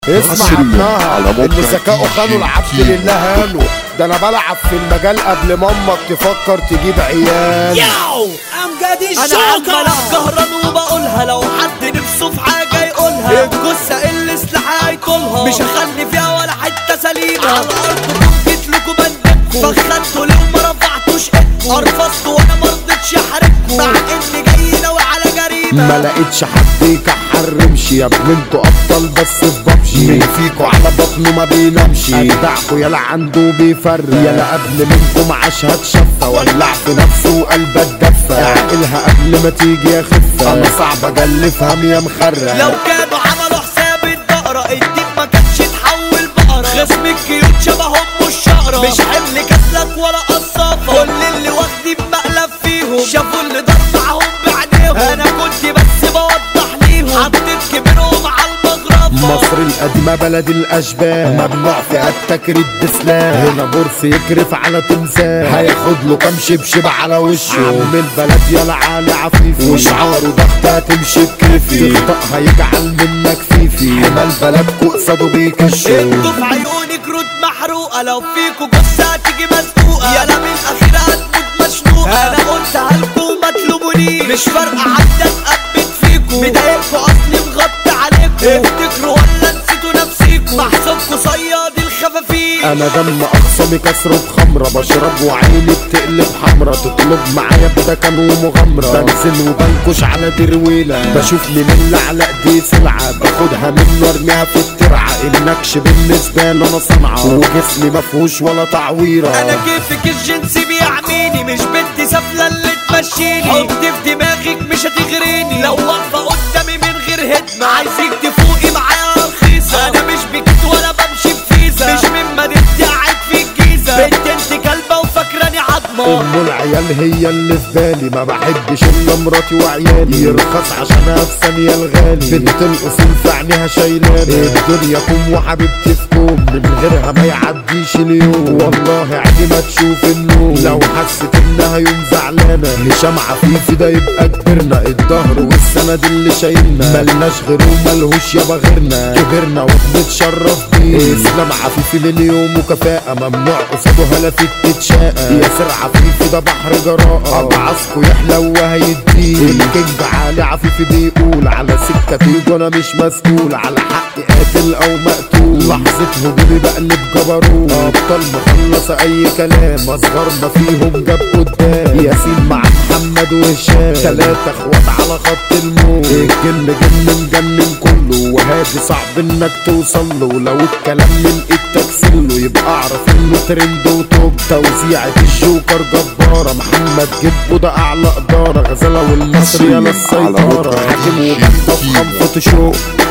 اسمع حصرياً عنها على موقع اللي ذكاؤه خانوا العبد لله هانوا ده انا بلعب في المجال قبل ما امك تفكر تجيب عيال ياو امجد انا الشوكة عمال اتكهرن وبقولها لو حد نفسه في حاجه يقولها الجثه اللي سلاحها هيطولها مش هخلي فيها ولا حته سليمه على الارض جيت لكم بندبكم فخدتوا ليه وما رفعتوش ايدكم ارفضتوا وانا مرضتش احاربكم مع اني جاي ناوي على جريمه ما لقيتش حد يكحر رمشي يا ابن انتوا ابطال بس في ببجي مين فيكوا على بطنه ما بينامش ادعكوا يلا عنده بيفرق يلا قبل منكم عاش هتشفى ولع في نفسه وقلبك دفى اعقلها قبل ما تيجي يا خفة انا صعب اجلفها يا مخرة لو كانوا عملوا حساب الدقرة الديب ما كانش اتحول بقرة خصم الكيوت شبههم والشقرة مش حمل كسلك ولا قصافة كل اللي واخدين مقلب فيهم شافوا اللي ضرب معاهم بعينيهم انا كنت بس بوضح ليهم حطيت كبيرهم على المغرفة مصر القديمة بلد الأشباه ممنوع فيها التكريت بسلاح هنا بورس يكرف على تمثال هياخد له كام شبشب على وشه عم البلد يلا عالي عفيفي وشعاره ضغط هتمشي بكيفي تخطأ هيجعل منك فيفي حمى البلد قصده بيكشوا انتوا في عيوني كروت محروقة لو فيكوا جثة هتيجي مسبوقة يلا من الأخير هتموت مشنوقة أنا قلتها لكم ما تلومونيش مش فارقة عدى اتقبت فيكوا مضايقكوا أصلي مغطي عليكوا افتكروا ولا نسيتوا نفسيكوا محسوبكوا صياد الخفافيش انا دم اخصامي كسره بخمره بشرب وعيني بتقلب حمرا تطلب معايا بدا كان ومغامره بنزل وبنكش على درويله بشوف مين اللي على ايديه سلعه باخدها منه ارميها في الترعه النكش بالنسبه لي انا صنعه وجسمي مفهوش ولا تعويره أنا كيفك الجنسي بيعميني مش بنتي سفلة اللي تمشيني حطي في دماغك مش هتغريني لو واقفة قدامي من غير هدمة عايزك تفوقي معايا رخيصة أنا مش بكت ولا بمشي بفيزا مش من مدينتي قاعد في الجيزة بنت انت كلبة وفاكراني عظمة ام العيال هي اللي في بالي ما بحبش الا مراتي وعيالي يرخص عشانها في ثانيه الغالي بنت الاصول في عينيها شايلاني الدنيا كوم وحبيبتي في كوم من غيرها ما يعديش اليوم والله عيني ما تشوف النوم لو حست انها يوم زعلانه هشام عفيفي ده يبقى كبرنا الظهر والسند اللي شايلنا ملناش غيره وملهوش يابا غيرنا كبرنا وبنتشرف بيه اسلام عفيفي لليوم وكفاءة ممنوع قصاده هلفت تتشاقى ياسر عفيفي ده بحر جراءة ابعصكوا يحلى وهيديه الكينج علي عفيفي بيقول على سكة تيجو انا مش مسؤول على حق قاتل او مقتول لحظة هجومي بقلب جبروت ابطال مخلصة اي كلام اصغرنا فيهم جاب قدام ياسين مع محمد وهشام تلاتة اخوات على خط الموت الجن جن مجنن كله وهادي صعب انك توصل له لو الكلام من ايدك سله يبقى اعرف انه ترند وتوب توزيعة الجوكر جبارة محمد جبو ده اعلى ادارة غزالة والمصري يلا حصرياً على السيطرة موقع حاكم دي وبنطة جي في خنفة شوق